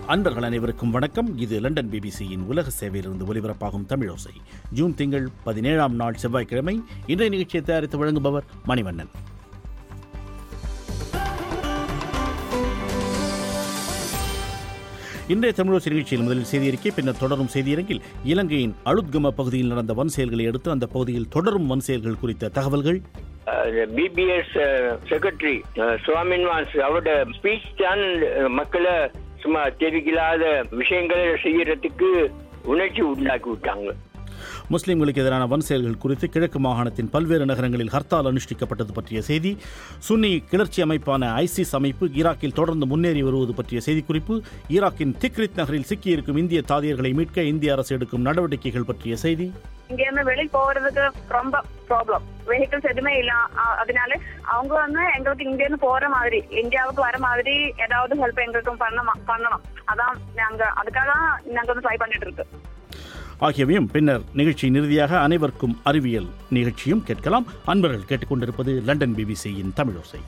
அன்பர்கள் அனைவருக்கும் வணக்கம் இது லண்டன் பிபிசியின் உலக சேவையிலிருந்து ஒலிபரப்பாகும் தமிழோசை ஜூன் திங்கள் பதினேழாம் நாள் செவ்வாய்க்கிழமை இன்றைய நிகழ்ச்சியை தயாரித்து வழங்குபவர் மணிவண்ணன் இன்றைய தமிழோசை நிகழ்ச்சியில் முதலில் செய்தியறிக்கை பின்னர் தொடரும் செய்தியரங்கில் இலங்கையின் அழுத்கம பகுதியில் நடந்த வன் செயல்களை அடுத்து அந்த பகுதியில் தொடரும் வன் செயல்கள் குறித்த தகவல்கள் பிபிஎஸ் செக்ரட்டரி சுவாமின் வாஸ் அவரோட ஸ்பீச் தான் மக்களை சும்மா தெரிவிக்கலாத விஷயங்களை செய்யறதுக்கு உணர்ச்சி உண்டாக்கி விட்டாங்க முஸ்லிம்களுக்கு எதிரான வன் செயல்கள் குறித்து கிழக்கு மாகாணத்தின் பல்வேறு நகரங்களில் ஹர்த்தால் அனுஷ்டிக்கப்பட்டது பற்றிய செய்தி சுன்னி கிளர்ச்சி அமைப்பான ஐசிஸ் அமைப்பு ஈராக்கில் தொடர்ந்து முன்னேறி வருவது பற்றிய செய்திக்குறிப்பு ஈராக்கின் திக்ரித் நகரில் சிக்கியிருக்கும் இந்திய தாதியர்களை மீட்க இந்திய அரசு எடுக்கும் நடவடிக்கைகள் பற்றிய செய்தி இங்க இருந்து வெளியே போறதுக்கு ரொம்ப ப்ராப்ளம் வெஹிக்கிள்ஸ் எதுவுமே இல்ல அ- அதனால அவங்க வந்து எங்களுக்கு இங்க இருந்து போற மாதிரி இந்தியாவுக்கு வர மாதிரி ஏதாவது ஹெல்ப் எங்களுக்கு பண்ணமா பண்ணணும் அதான் நாங்க அதுக்காக தான் நாங்க வந்து ட்ரை பண்ணிட்டு இருக்கு ஆகியவையும் பின்னர் நிகழ்ச்சியின் இறுதியாக அனைவருக்கும் அறிவியல் நிகழ்ச்சியும் கேட்கலாம் அன்பர்கள் கேட்டுக்கொண்டிருப்பது லண்டன் பிபிசியின் தமிழோசை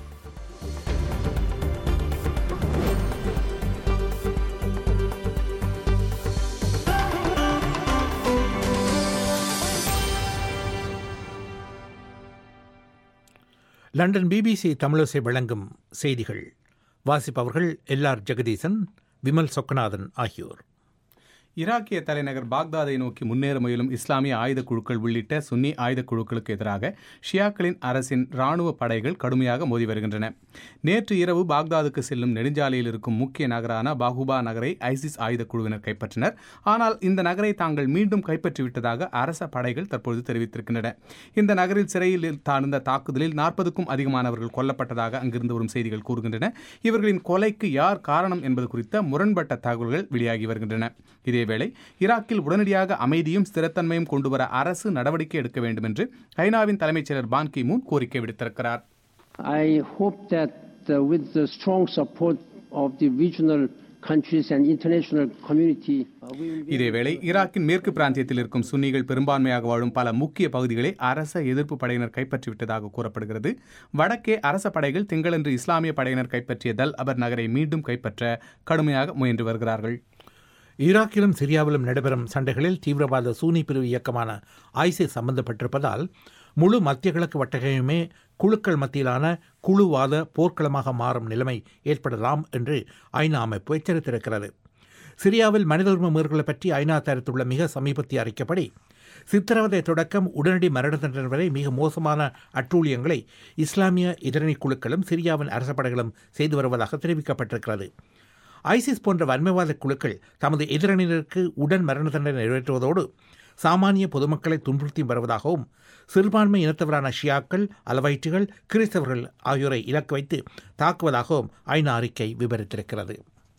லண்டன் பிபிசி தமிழோசை வழங்கும் செய்திகள் வாசிப்பவர்கள் எல்ஆர் ஜெகதீசன் விமல் சொக்கநாதன் ஆகியோர் ஈராக்கிய தலைநகர் பாக்தாதை நோக்கி முன்னேற முயலும் இஸ்லாமிய ஆயுத குழுக்கள் உள்ளிட்ட சுன்னி ஆயுத குழுக்களுக்கு எதிராக ஷியாக்களின் அரசின் ராணுவ படைகள் கடுமையாக மோதி வருகின்றன நேற்று இரவு பாக்தாதுக்கு செல்லும் நெடுஞ்சாலையில் இருக்கும் முக்கிய நகரான பாகுபா நகரை ஐசிஸ் ஆயுத குழுவினர் கைப்பற்றினர் ஆனால் இந்த நகரை தாங்கள் மீண்டும் கைப்பற்றிவிட்டதாக அரச படைகள் தற்பொழுது தெரிவித்திருக்கின்றன இந்த நகரில் சிறையில் தாழ்ந்த தாக்குதலில் நாற்பதுக்கும் அதிகமானவர்கள் கொல்லப்பட்டதாக அங்கிருந்து வரும் செய்திகள் கூறுகின்றன இவர்களின் கொலைக்கு யார் காரணம் என்பது குறித்த முரண்பட்ட தகவல்கள் வெளியாகி வருகின்றன இதேவேளை ஈராக்கில் உடனடியாக அமைதியும் ஸ்திரத்தன்மையும் கொண்டுவர அரசு நடவடிக்கை எடுக்க வேண்டும் என்று ஐநாவின் தலைமைச் செயலர் பான் கி மூன் கோரிக்கை விடுத்திருக்கிறார் I hope that uh, with the strong support of the regional countries and international community, uh, we will be இதேவேளை ஈராக்கின் மேற்கு பிராந்தியத்தில் இருக்கும் சுன்னிகள் பெரும்பான்மையாக வாழும் பல முக்கிய பகுதிகளை அரச எதிர்ப்பு படையினர் கைப்பற்றிவிட்டதாக கூறப்படுகிறது வடக்கே அரச படைகள் திங்களன்று இஸ்லாமிய படையினர் கைப்பற்றிய தல் அபர் நகரை மீண்டும் கைப்பற்ற கடுமையாக முயன்று வருகிறார்கள் ஈராக்கிலும் சிரியாவிலும் நடைபெறும் சண்டைகளில் தீவிரவாத சூனி பிரிவு இயக்கமான ஐசிஸ் சம்பந்தப்பட்டிருப்பதால் முழு மத்திய கிழக்கு வட்டகையுமே குழுக்கள் மத்தியிலான குழுவாத போர்க்களமாக மாறும் நிலைமை ஏற்படலாம் என்று ஐநா அமைப்பு எச்சரித்திருக்கிறது சிரியாவில் மனித உரிமை மீறல்களை பற்றி ஐநா தயாரித்துள்ள மிக சமீபத்திய அறிக்கைப்படி சித்திரவதை தொடக்கம் உடனடி மரண தண்டனை வரை மிக மோசமான அட்டூழியங்களை இஸ்லாமிய எதிரணி குழுக்களும் சிரியாவின் அரச படைகளும் செய்து வருவதாக தெரிவிக்கப்பட்டிருக்கிறது ஐசிஸ் போன்ற வன்மைவாத குழுக்கள் தமது எதிரணியினருக்கு உடன் மரண தண்டனை நிறைவேற்றுவதோடு சாமானிய பொதுமக்களை துன்புறுத்தி வருவதாகவும் சிறுபான்மை இனத்தவரான ஷியாக்கள் அலவைட்டுகள் கிறிஸ்தவர்கள் ஆகியோரை இலக்கு வைத்து தாக்குவதாகவும் ஐநா அறிக்கை விவரித்திருக்கிறது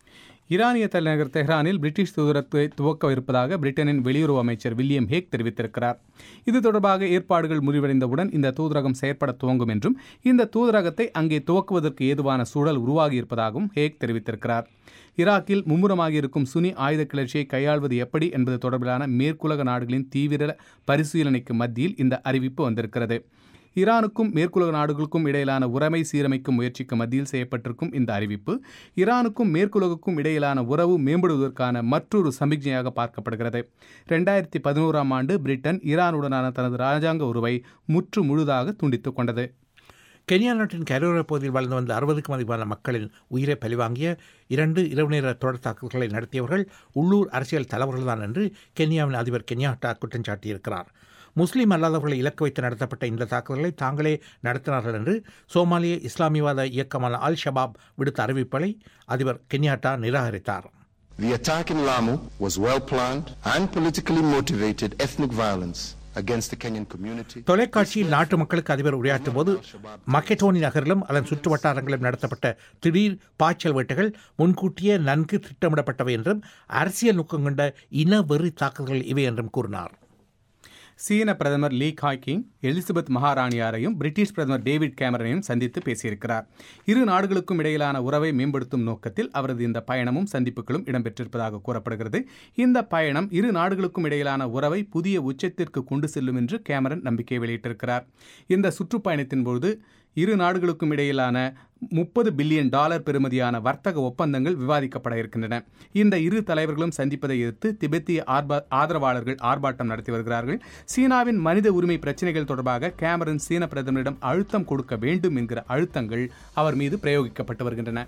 ஈரானிய தலைநகர் தெஹ்ரானில் பிரிட்டிஷ் தூதரத்தை துவக்க இருப்பதாக பிரிட்டனின் வெளியுறவு அமைச்சர் வில்லியம் ஹேக் தெரிவித்திருக்கிறார் இது தொடர்பாக ஏற்பாடுகள் முடிவடைந்தவுடன் இந்த தூதரகம் செயற்பட துவங்கும் என்றும் இந்த தூதரகத்தை அங்கே துவக்குவதற்கு ஏதுவான சூழல் உருவாகியிருப்பதாகவும் ஹேக் தெரிவித்திருக்கிறார் ஈராக்கில் மும்முரமாக இருக்கும் சுனி ஆயுத கிளர்ச்சியை கையாள்வது எப்படி என்பது தொடர்பிலான மேற்குலக நாடுகளின் தீவிர பரிசீலனைக்கு மத்தியில் இந்த அறிவிப்பு வந்திருக்கிறது ஈரானுக்கும் மேற்குலக நாடுகளுக்கும் இடையிலான உறவை சீரமைக்கும் முயற்சிக்கு மத்தியில் செய்யப்பட்டிருக்கும் இந்த அறிவிப்பு ஈரானுக்கும் மேற்குலகுக்கும் இடையிலான உறவு மேம்படுவதற்கான மற்றொரு சமிக்ஞையாக பார்க்கப்படுகிறது ரெண்டாயிரத்தி பதினோராம் ஆண்டு பிரிட்டன் ஈரானுடனான தனது ராஜாங்க உறவை முற்று முழுதாக துண்டித்துக் கொண்டது கென்யா நாட்டின் கரோரா பகுதியில் வாழ்ந்து வந்த அறுபதுக்கும் அதிகமான மக்களின் உயிரை பழிவாங்கிய இரண்டு இரவு நேர தொடர் தாக்குதல்களை நடத்தியவர்கள் உள்ளூர் அரசியல் தலைவர்கள்தான் என்று கென்யாவின் அதிபர் கென்யாட்டா குற்றம் சாட்டியிருக்கிறார் முஸ்லீம் அல்லாதவர்களை இலக்கு வைத்து நடத்தப்பட்ட இந்த தாக்குதல்களை தாங்களே நடத்தினார்கள் என்று சோமாலிய இஸ்லாமியவாத இயக்கமான அல் ஷபாப் விடுத்த அறிவிப்பை அதிபர் கென்யாட்டா நிராகரித்தார் The attack in Lamu was well planned and politically motivated ethnic violence against the Kenyan community. தொலைக்காட்சியில் நாட்டு மக்களுக்கு அதிபர் உரையாற்றும் போது மக்கெட்டோனி நகரிலும் அதன் சுற்று வட்டாரங்களிலும் நடத்தப்பட்ட திடீர் பாய்ச்சல் வேட்டைகள் முன்கூட்டியே நன்கு திட்டமிடப்பட்டவை என்றும் அரசியல் நோக்கம் கொண்ட இன வெறி தாக்குதல்கள் இவை என்றும் கூறினார் சீன பிரதமர் லீ காய்கிங் எலிசபெத் மகாராணியாரையும் பிரிட்டிஷ் பிரதமர் டேவிட் கேமரனையும் சந்தித்து பேசியிருக்கிறார் இரு நாடுகளுக்கும் இடையிலான உறவை மேம்படுத்தும் நோக்கத்தில் அவரது இந்த பயணமும் சந்திப்புகளும் இடம்பெற்றிருப்பதாக கூறப்படுகிறது இந்த பயணம் இரு நாடுகளுக்கும் இடையிலான உறவை புதிய உச்சத்திற்கு கொண்டு செல்லும் என்று கேமரன் நம்பிக்கை வெளியிட்டிருக்கிறார் இந்த சுற்றுப்பயணத்தின் போது இரு நாடுகளுக்கும் இடையிலான முப்பது பில்லியன் டாலர் பெறுமதியான வர்த்தக ஒப்பந்தங்கள் விவாதிக்கப்பட இருக்கின்றன இந்த இரு தலைவர்களும் சந்திப்பதை எதிர்த்து திபெத்திய ஆர்பா ஆதரவாளர்கள் ஆர்ப்பாட்டம் நடத்தி வருகிறார்கள் சீனாவின் மனித உரிமை பிரச்சினைகள் தொடர்பாக கேமரன் சீன பிரதமரிடம் அழுத்தம் கொடுக்க வேண்டும் என்கிற அழுத்தங்கள் அவர் மீது பிரயோகிக்கப்பட்டு வருகின்றன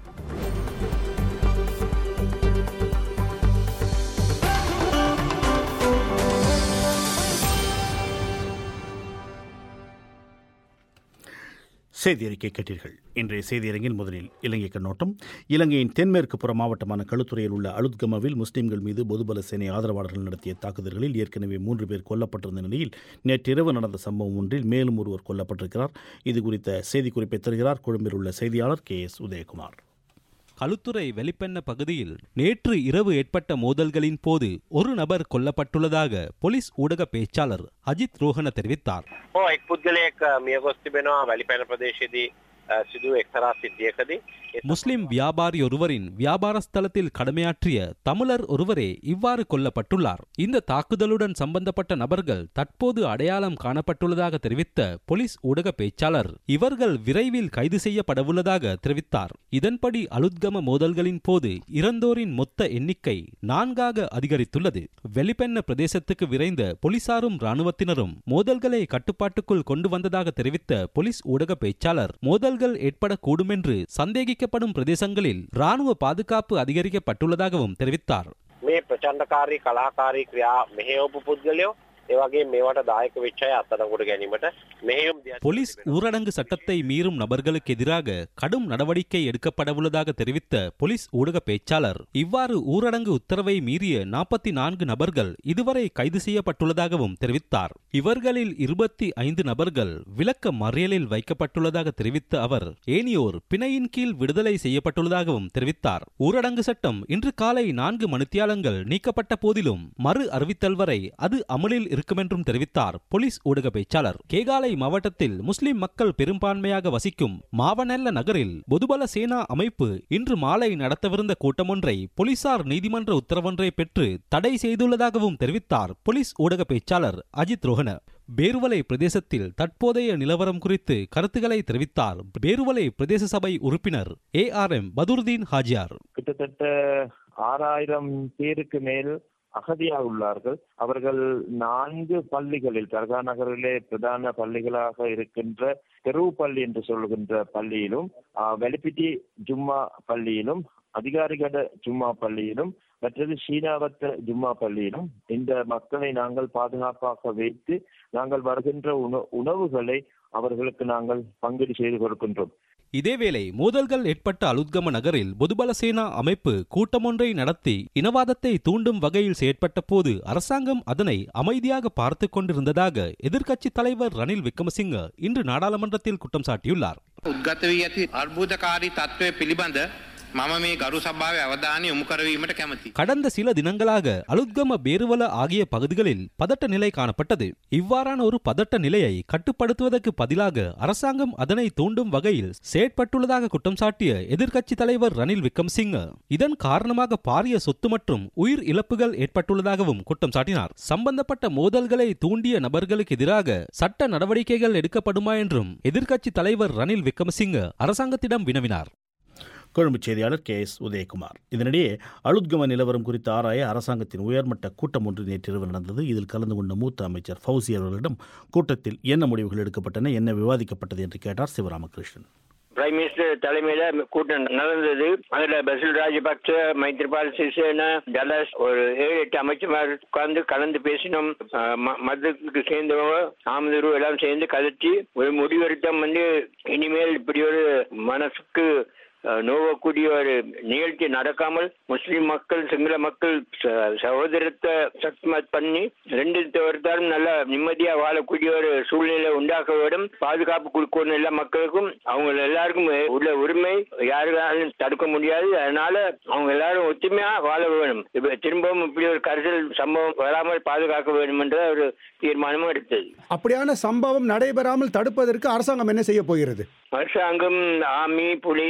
செய்தி அறிக்கை கேட்டீர்கள் இன்றைய செய்தியரங்கில் முதலில் இலங்கை கண்ணோட்டம் இலங்கையின் தென்மேற்கு புற மாவட்டமான களுத்துறையில் உள்ள அலுத்கமவில் முஸ்லிம்கள் மீது பொதுபல சேனை ஆதரவாளர்கள் நடத்திய தாக்குதல்களில் ஏற்கனவே மூன்று பேர் கொல்லப்பட்டிருந்த நிலையில் நேற்றிரவு நடந்த சம்பவம் ஒன்றில் மேலும் ஒருவர் கொல்லப்பட்டிருக்கிறார் இது குறித்த செய்திக்குறிப்பை தருகிறார் கொழும்பில் உள்ள செய்தியாளர் கே எஸ் உதயகுமார் களுத்துறை வெளிப்பெண்ண பகுதியில் நேற்று இரவு ஏற்பட்ட மோதல்களின் போது ஒரு நபர் கொல்லப்பட்டுள்ளதாக போலீஸ் ஊடக பேச்சாளர் அஜித் ரோஹன தெரிவித்தார் ඔව් එක් පුද්ගලයෙක් මියගොස් තිබෙනවා වැලිපැන ප්‍රදේශයේදී අ, සිදු එක්තරා සිද්ධියකදී முஸ்லிம் வியாபாரி ஒருவரின் வியாபார ஸ்தலத்தில் கடமையாற்றிய தமிழர் ஒருவரே இவ்வாறு கொல்லப்பட்டுள்ளார் இந்த தாக்குதலுடன் சம்பந்தப்பட்ட நபர்கள் தற்போது அடையாளம் காணப்பட்டுள்ளதாக தெரிவித்த போலீஸ் ஊடக பேச்சாளர் இவர்கள் விரைவில் கைது செய்யப்படவுள்ளதாக தெரிவித்தார் இதன்படி அலுத்கம மோதல்களின் போது இறந்தோரின் மொத்த எண்ணிக்கை நான்காக அதிகரித்துள்ளது வெளிப்பெண்ண பிரதேசத்துக்கு விரைந்த போலீசாரும் ராணுவத்தினரும் மோதல்களை கட்டுப்பாட்டுக்குள் கொண்டு வந்ததாக தெரிவித்த போலீஸ் ஊடக பேச்சாளர் மோதல்கள் ஏற்படக்கூடும் என்று சந்தேகிக்கப்படும் பிரதேசங்களில் ராணுவ பாதுகாப்பு அதிகரிக்கப்பட்டுள்ளதாகவும் தெரிவித்தார் මේ ප්‍රචණ්ඩකාරී කලාකාරී ක්‍රියා මෙහෙයවපු පුද්ගලයෝ ඒ වගේ මේවට දායක වෙච්ච අය අත්අඩංගුවට ගැනීමට මෙහෙයුම් දිහා போலீஸ் ஊரடங்கு சட்டத்தை மீறும் நபர்களுக்கு எதிராக கடும் நடவடிக்கை எடுக்கப்படவுள்ளதாக தெரிவித்த போலீஸ் ஊடக பேச்சாளர் இவ்வாறு ஊரடங்கு உத்தரவை மீறிய நாற்பத்தி நான்கு நபர்கள் இதுவரை கைது செய்யப்பட்டுள்ளதாகவும் தெரிவித்தார் இவர்களில் இருபத்தி ஐந்து நபர்கள் விளக்க மறியலில் வைக்கப்பட்டுள்ளதாக தெரிவித்த அவர் ஏனியோர் பிணையின் கீழ் விடுதலை செய்யப்பட்டுள்ளதாகவும் தெரிவித்தார் ஊரடங்கு சட்டம் இன்று காலை நான்கு மணித்தியாலங்கள் நீக்கப்பட்ட போதிலும் மறு அறிவித்தல் வரை அது அமலில் இருக்குமென்றும் தெரிவித்தார் போலீஸ் ஊடக பேச்சாளர் கேகாலை மாவட்டத்தில் முஸ்லிம் மக்கள் பெரும்பான்மையாக வசிக்கும் மாவனெல்ல நகரில் பொதுபல சேனா அமைப்பு இன்று மாலை நடத்தவிருந்த கூட்டமொன்றை போலீசார் நீதிமன்ற உத்தரவொன்றை பெற்று தடை செய்துள்ளதாகவும் தெரிவித்தார் போலீஸ் ஊடக பேச்சாளர் அஜித் ரோஹன பேருவலை பிரதேசத்தில் தற்போதைய நிலவரம் குறித்து கருத்துக்களை தெரிவித்தார் பேருவலை பிரதேச சபை உறுப்பினர் A R M Badurudeen Hajiar கிட்டத்தட்ட ஆறாயிரம் பேருக்கு மேல் அகதியாக உள்ளார்கள் அவர்கள் நான்கு பள்ளிகளில் தர்கா நகரிலே பிரதான பள்ளிகளாக இருக்கின்ற தெருவு பள்ளி என்று சொல்லுகின்ற பள்ளியிலும் ஆஹ், வெலிப்பிட்டி ஜும்மா பள்ளியிலும் அதிகாரிகட ஜும்மா பள்ளியிலும் மற்றது ஷீனாவத்த ஜும்மா பள்ளியிலும் இந்த மக்களை நாங்கள் பாதுகாப்பாக வைத்து நாங்கள் வருகின்ற உண உணவுகளை அவர்களுக்கு நாங்கள் பங்கீடு செய்து கொடுக்கின்றோம் இதேவேளை மோதல்கள் ஏற்பட்ட அலுத்கம நகரில் பொதுபல சேனா அமைப்பு கூட்டமொன்றை நடத்தி இனவாதத்தை தூண்டும் வகையில் செயற்பட்ட போது அரசாங்கம் அதனை அமைதியாக பார்த்து கொண்டிருந்ததாக எதிர்க்கட்சித் தலைவர் ரணில் விக்ரமசிங்க இன்று நாடாளுமன்றத்தில் குற்றம் சாட்டியுள்ளார் උද්ගත වී ඇති අර්බුදකාරී තත්ත්වය පිළිබඳ මම මේ ගරු සභාව අවධානය යොමු කරවීමට කැමති. கடந்த சில தினங்களாக அலுத்கம பேருவல ஆகிய பகுதிகளில் பதட்ட நிலை காணப்பட்டது இவ்வாறான ஒரு பதட்ட நிலையை கட்டுப்படுத்துவதற்கு பதிலாக அரசாங்கம் அதனை தூண்டும் வகையில் செயற்பட்டுள்ளதாக குற்றம் சாட்டிய எதிர்க்கட்சித் தலைவர் ரணில் விக்ரம்சிங்க இதன் காரணமாக பாரிய சொத்து மற்றும் உயிர் இழப்புகள் ஏற்பட்டுள்ளதாகவும் குற்றம் சாட்டினார் சம்பந்தப்பட்ட மோதல்களை தூண்டிய நபர்களுக்கு எதிராக சட்ட நடவடிக்கைகள் எடுக்கப்படுமா என்றும் எதிர்க்கட்சித் தலைவர் ரணில் விக்ரமசிங்க அரசாங்கத்திடம் வினவினார் கொழும்பு செய்தியாளர் கே எஸ் உதயகுமார் இதனிடையே அலுத்கம நிலவரம் குறித்து ஆராய அரசாங்கத்தின் உயர்மட்ட கூட்டம் ஒன்று நேற்றிரவு நடந்தது இதில் கலந்து கொண்ட மூத்த அமைச்சர் ஃபவுசி அவர்களிடம் கூட்டத்தில் என்ன முடிவுகள் எடுக்கப்பட்டன என்ன விவாதிக்கப்பட்டது என்று கேட்டார் சிவராமகிருஷ்ணன் பிரைம் மினிஸ்டர் தலைமையில கூட்டம் நடந்தது அதுல பசில் ராஜபக்ச மைத்ரிபால் சிறிசேனா டலஸ் ஒரு ஏழு எட்டு அமைச்சர்மார் உட்கார்ந்து கலந்து பேசினோம் அஹ், ம- மதத்துக்கு சேர்ந்தவங்க ஆமதுரு எல்லாம் சேர்ந்து கதைச்சு ஒரு முடிவெடுத்தம் வந்து இனிமேல் இப்படி ஒரு மனசுக்கு அஹ், நோவக்கூடிய ஒரு நிகழ்ச்சி நடக்காமல் முஸ்லிம் மக்கள் சிங்கள மக்கள் ச- சகோதரத்தை சக்மத் பண்ணி ரெண்டு தவிர்த்தாலும் நல்லா நிம்மதியா வாழக்கூடிய ஒரு சூழ்நிலை உண்டாக்க வேண்டும் பாதுகாப்பு கொடுக்கணும் எல்லா மக்களுக்கும் அவங்க எல்லாருக்கும் உள்ள உரிமை யாருக்காலும் தடுக்க முடியாது அதனால அவங்க எல்லாரும் ஒத்துமையா வாழ வேணும் இப்ப திரும்பவும் இப்படி ஒரு கருதல் சம்பவம் வராமல் பாதுகாக்க வேண்டும் என்ற ஒரு தீர்மானமும் எடுத்தது அப்படியான சம்பவம் நடைபெறாமல் தடுப்பதற்கு அரசாங்கம் என்ன செய்ய போகிறது அரசாங்கம் ஆர்மி போலீஸ்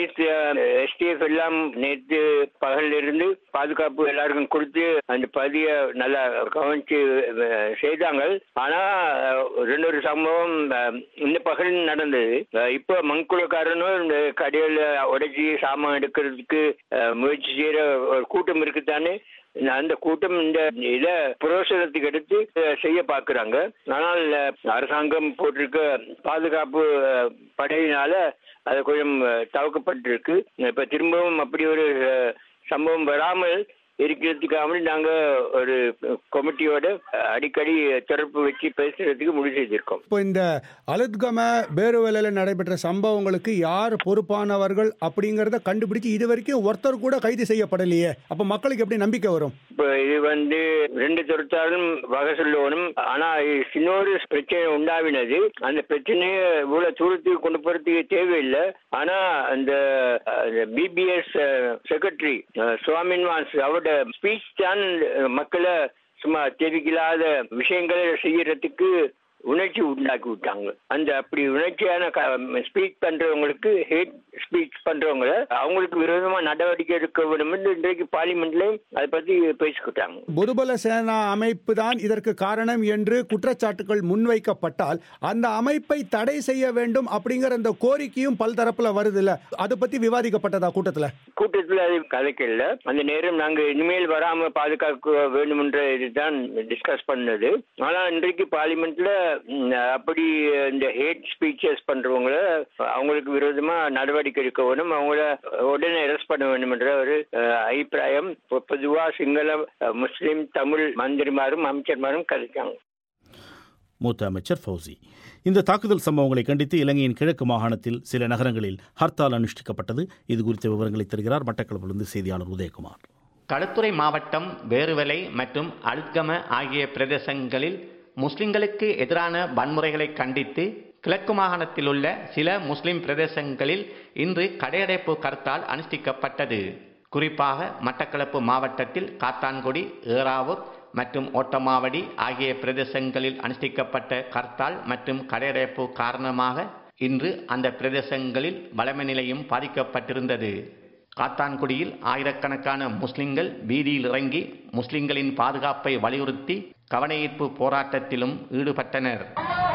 எஸ்டிஎஃப் எல்லாம் நேற்று பகலில் இருந்து பாதுகாப்பு எல்லாருக்கும் கொடுத்து அந்த பதிய நல்லா கவனிச்சு அஹ், செய்தாங்க ஆனா அஹ், ரெண்டு ஒரு சம்பவம் அஹ், இந்த பகல் நடந்தது அஹ், இப்போ மங்குளக்காரனும் இந்த கடையில உடைச்சி சாமான் எடுக்கிறதுக்கு அஹ், முயற்சி செய்யற ஒரு கூட்டம் இருக்குதானே இந்த- அந்த கூட்டம் இந்த இத புரோசனத்துக்கு எடுத்து அஹ், செய்ய பார்க்கறாங்க ஆனால் அஹ், அரசாங்கம் போட்டிருக்க பாதுகாப்பு அஹ், படையினால அது கொஞ்சம் அஹ், தவிர்க்கப்பட்டிருக்கு இப்ப திரும்பவும் அப்படி ஒரு அஹ், சம்பவம் வராமல் இருக்கிறதுக்காக நாங்க ஒரு கமிட்டியோட அஹ், அடிக்கடி தொடர்பு வச்சு பேசுறதுக்கு முடிவு செய்திருக்கோம் இப்போ இந்த அலுத்கம பேருவேலையில் நடைபெற்ற சம்பவங்களுக்கு யார் பொறுப்பானவர்கள் அப்படிங்கிறத கண்டுபிடிச்சு இது வரைக்கும் ஒருத்தர் கூட கைது செய்யப்படலையே அப்போ மக்களுக்கு எப்படி நம்பிக்கை வரும் இப்ப இது வந்து ரெண்டு துரத்தாலும் வகை சொல்லணும் ஆனா இது இன்னொரு பிரச்சனை உண்டாவினது அந்த பிரச்சனையை இவ்வளவு தூரத்துக்கு கொண்டு போறதுக்கு தேவையில்லை ஆனா அந்த பிபிஎஸ் செக்ரட்டரி சுவாமின் வான்ஸ் அவரோட ஸ்பீச் தான் அஹ், மக்களை சும்மா தேவையில்லாத விஷயங்களை செய்யறதுக்கு உணர்ச்சி உண்டாக்கி விட்டாங்க அந்த அப்படி உணர்ச்சியான ஸ்பீச் பண்றவங்களுக்கு ஹேட் ஸ்பீச் பண்றவங்கள அவங்களுக்கு விரோதமா நடவடிக்கை எடுக்க வேண்டும் என்று இன்றைக்கு பார்லிமெண்ட்லயும் அதை பத்தி பேசிக்கிட்டாங்க பொதுபல சேனா அமைப்பு தான் இதற்கு காரணம் என்று குற்றச்சாட்டுகள் முன்வைக்கப்பட்டால் அந்த அமைப்பை தடை செய்ய வேண்டும் அப்படிங்கிற அந்த கோரிக்கையும் பல்தரப்புல வருது இல்ல அதை பத்தி விவாதிக்கப்பட்டதா கூட்டத்துல கூட்டத்தில் அது கதைக்கல அந்த நேரம் நாங்க இனிமேல் வராம பாதுகாக்க வேண்டும் என்ற இதுதான் டிஸ்கஸ் பண்ணது ஆனா இன்றைக்கு பார்லிமெண்ட்ல ம், அப்படி இந்த ஹேட் ஸ்பீச்சஸ் பண்றவங்கள அவங்களுக்கு விரோதமா நடவடிக்கை எடுக்க வேணும் அவங்கள உடனே அரெஸ்ட் பண்ண வேண்டும் என்ற ஒரு அஹ், அபிப்பிராயம் பொ- பொதுவா சிங்கள அஹ், முஸ்லிம் தமிழ் மந்திரிமாரும் அமைச்சர்மாரும் கதைக்காங்க மூத்த அமைச்சர் ஃபௌசி இந்த தாக்குதல் சம்பவங்களை கண்டித்து இலங்கையின் கிழக்கு மாகாணத்தில் சில நகரங்களில் ஹர்த்தால் அனுஷ்டிக்கப்பட்டது இது குறித்த விவரங்களை தருகிறார் மட்டக்களப்பிலிருந்து செய்தியாளர் உதயகுமார் களுத்துறை மாவட்டம் வேறுவலை மற்றும் அழுத்கம ஆகிய பிரதேசங்களில் முஸ்லிம்களுக்கு எதிரான வன்முறைகளை கண்டித்து கிழக்கு மாகாணத்தில் உள்ள சில முஸ்லிம் பிரதேசங்களில் இன்று கடையடைப்பு கருத்தால் அனுஷ்டிக்கப்பட்டது குறிப்பாக மட்டக்களப்பு மாவட்டத்தில் காத்தான்குடி ஏறாவூர் மற்றும் ஓட்டமாவடி ஆகிய பிரதேசங்களில் அனுஷ்டிக்கப்பட்ட கர்த்தால் மற்றும் கடையடைப்பு காரணமாக இன்று அந்த பிரதேசங்களில் வளமை நிலையும் பாதிக்கப்பட்டிருந்தது காத்தான்குடியில் ஆயிரக்கணக்கான முஸ்லிம்கள் வீதியில் இறங்கி முஸ்லிம்களின் பாதுகாப்பை வலியுறுத்தி கவனஈர்ப்பு போராட்டத்திலும் ஈடுபட்டனர்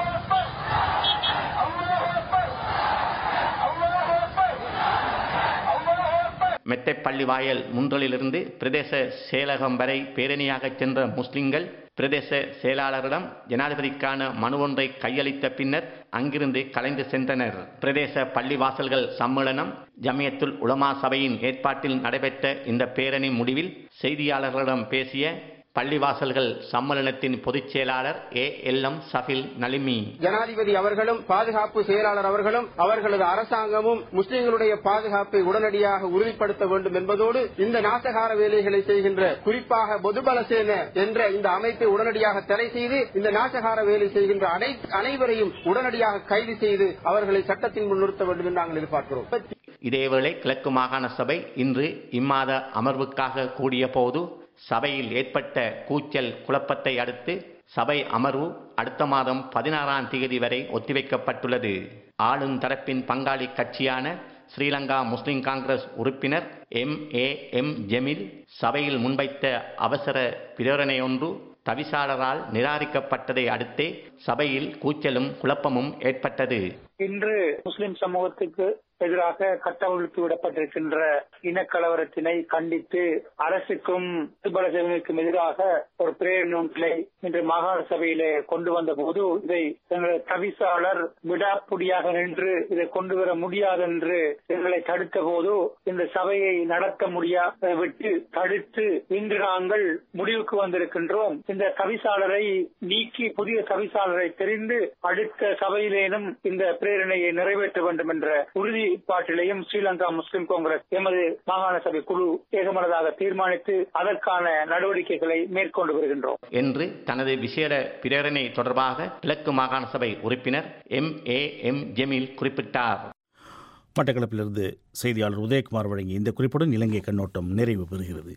மெத்தைப்பள்ளி வாயல் முன்றலிலிருந்து பிரதேச செயலகம் வரை பேரணியாக சென்ற முஸ்லிம்கள் பிரதேச செயலாளரிடம் ஜனாதிபதிக்கான மனு ஒன்றை கையளித்த பின்னர் அங்கிருந்து கலைந்து சென்றனர் பிரதேச பள்ளிவாசல்கள் சம்மேளனம் ஜமியத்துல் உலமா சபையின் ஏற்பாட்டில் நடைபெற்ற இந்த பேரணி முடிவில் செய்தியாளர்களிடம் பேசிய பள்ளிவாசல்கள் சம்மேளனத்தின் பொதுச் செயலாளர் ஏ எல் எம் சஃபில் நலிமி ஜனாதிபதி அவர்களும் பாதுகாப்பு செயலாளர் அவர்களும் அவர்களது அரசாங்கமும் முஸ்லிம்களுடைய பாதுகாப்பை உடனடியாக உறுதிப்படுத்த வேண்டும் என்பதோடு இந்த நாசகார வேலைகளை செய்கின்ற குறிப்பாக பொதுபலசேன என்ற இந்த அமைப்பை உடனடியாக தடை செய்து இந்த நாசகார வேலை செய்கின்ற அனை அனைவரையும் உடனடியாக கைது செய்து அவர்களை சட்டத்தின் முன் நிறுத்த வேண்டும் என்று நாங்கள் எதிர்பார்க்கிறோம் இதேவேளை கிழக்கு மாகாண சபை இன்று இம்மாத அமர்வுக்காக கூடிய போது சபையில் ஏற்பட்ட கூச்சல் குழப்பத்தை அடுத்து சபை அமர்வு அடுத்த மாதம் பதினாறாம் தேதி வரை ஒத்திவைக்கப்பட்டுள்ளது ஆளும் தரப்பின் பங்காளி கட்சியான ஸ்ரீலங்கா முஸ்லிம் காங்கிரஸ் உறுப்பினர் எம் ஏ எம் ஜெமில் சபையில் முன்வைத்த அவசர பிரேரணை ஒன்று தவிசாளரால் நிராகரிக்கப்பட்டதை அடுத்தே சபையில் கூச்சலும் குழப்பமும் ஏற்பட்டது இன்று முஸ்லிம் சமூகத்துக்கு எதிராக கட்டவிழ்த்து விடப்பட்டிருக்கின்ற இனக்கலவரத்தினை கண்டித்து அரசுக்கும் பலசேவனுக்கும் எதிராக ஒரு பிரேரணை ஒன்றை இன்று மாகாண சபையிலே கொண்டு வந்த போது இதை எங்கள் தவிசாளர் விடாப்புடியாக நின்று இதை கொண்டு வர முடியாது என்று எங்களை தடுத்த போது இந்த சபையை நடத்த முடியாத விட்டு தடுத்து இன்று நாங்கள் முடிவுக்கு வந்திருக்கின்றோம் இந்த தவிசாளரை நீக்கி புதிய தவிசாளரை தெரிந்து அடுத்த சபையிலேனும் இந்த பிரேரணையை நிறைவேற்ற வேண்டும் என்ற உறுதிப்பாட்டிலையும் ஸ்ரீலங்கா முஸ்லிம் காங்கிரஸ் எமது மாகாண சபை குழு ஏகமனதாக தீர்மானித்து அதற்கான நடவடிக்கைகளை மேற்கொண்டு வருகின்றோம் என்று தனது விசேட பிரேரணை தொடர்பாக கிழக்கு மாகாண சபை உறுப்பினர் எம் ஏ எம் ஜெமீல் குறிப்பிட்டார் மட்டக்களப்பிலிருந்து செய்தியாளர் உதயகுமார் வழங்கிய இந்த குறிப்புடன் இலங்கை கண்ணோட்டம் நிறைவு பெறுகிறது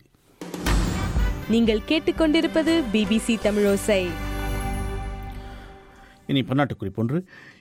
நீங்கள் கேட்டுக்கொண்டிருப்பது பிபிசி தமிழோசை இனி பன்னாட்டு குறிப்பொன்று